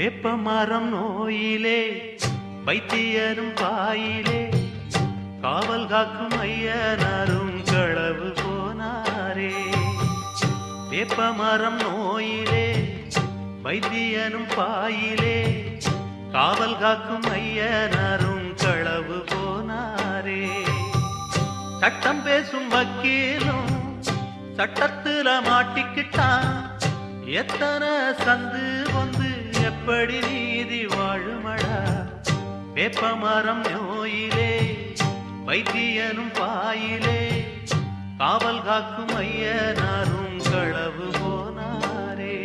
வேப்பமரம் நோயிலே வைத்தியரும் பாயிலே காவல் காக்கும் ஐயனாரும் களவு போனாரே வேப்பமரம் நோயிலே வைத்தியனும் பாயிலே காவல் காக்கும் ஐயனாரும் களவு போனாரே சட்டம் பேசும் வக்கீலும் சட்டத்துல மாட்டிக்கிட்டான் எத்தனை சந்து வந்து எப்படி நீதி வாழுமடா வேப்பமரம் நோயிலே வைத்தியனும் பாயிலே காவல் காக்கும் ஐயனாரும் களவு போனாரே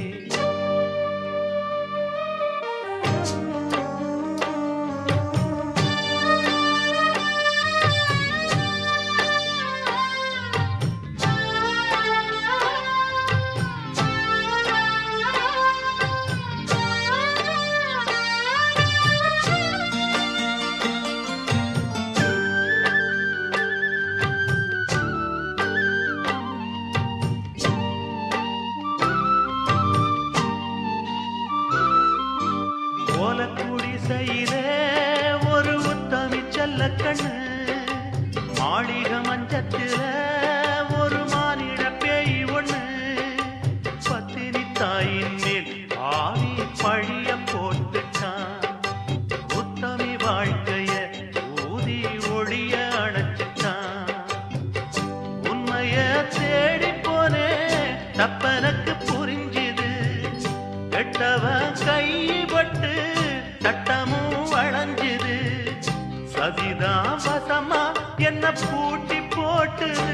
ஓலக்குடி செய்தே ஒரு உத்தமி செல்ல கண்ணு மாளிக மஞ்சத்தில ஒரு மானிட பேய் ஒண்ணு பத்தினி தாயின் மேல் ஆவி பழிய போட்டுட்டான் உத்தமி வாழ்க்கைய ஊதி ஒளிய அணைச்சிட்டான் உண்மைய தேடி போனே தப்பனக்கு புரிஞ்சுது கெட்டவன் கைப்பட்டு சட்டமும் வளைஞ்சுது சதிதான் வசமா என்ன பூட்டி போட்டுது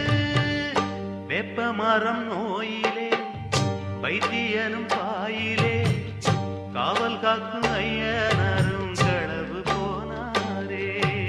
வேப்ப மரம் நோயிலே வைத்தியனும் பாயிலே காவல் காக்கும் ஐயனாரும் களவு போனாரே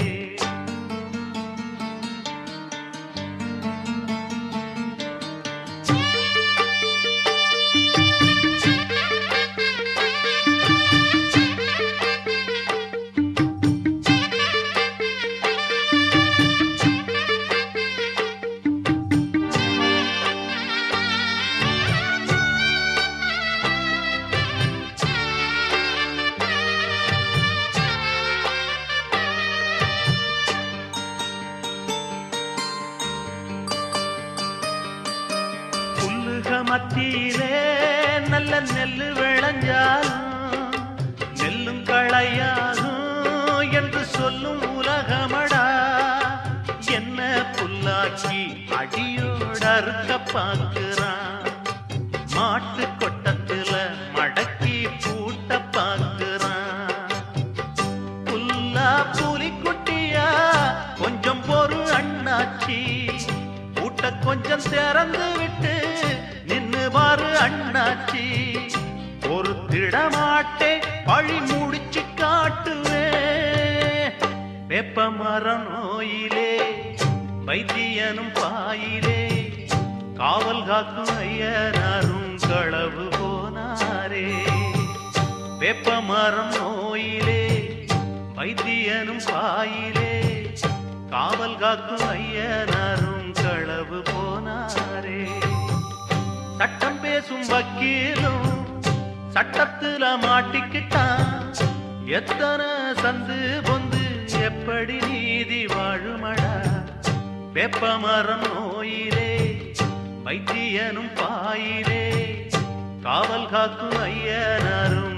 புல்லுக மத்தியிலே நல்ல நெல்லு விளைஞ்சாலும் நெல்லும் களையாகும் என்று சொல்லும் உலகமடா என்ன புல்லாக்கி அடியோட அறுக்க பார்க்கிறான் மாட்டு கொட்டத்துல மடக்கி பூட்ட பார்க்கிறான் புல்லா புலிக்குட்டியா கொஞ்சம் பொறு அண்ணாச்சி ஊட்ட கொஞ்சம் திறந்து விட்டு நின்னு பாரு அண்ணாச்சி ஒரு திடமாட்டே பழி முடிச்சு காட்டுவே வேப்ப மரம் நோயிலே வைத்தியனும் பாயிலே காவல் காக்கும் ஐயனாரும் களவு போனாரே வேப்ப மரம் நோயிலே வைத்தியனும் பாயிலே காவல் காக்கும் ஐயனாரும் களவு போனாரே சட்டம் பேசும் வக்கீலும் சட்டத்துல மாட்டிக்கிட்டான் எத்தனை சந்து பொந்து எப்படி நீதி வாழுமடா வெப்பமரம் நோயிலே வைத்தியனும் பாயிலே காவல் காக்கும் ஐயனாரும்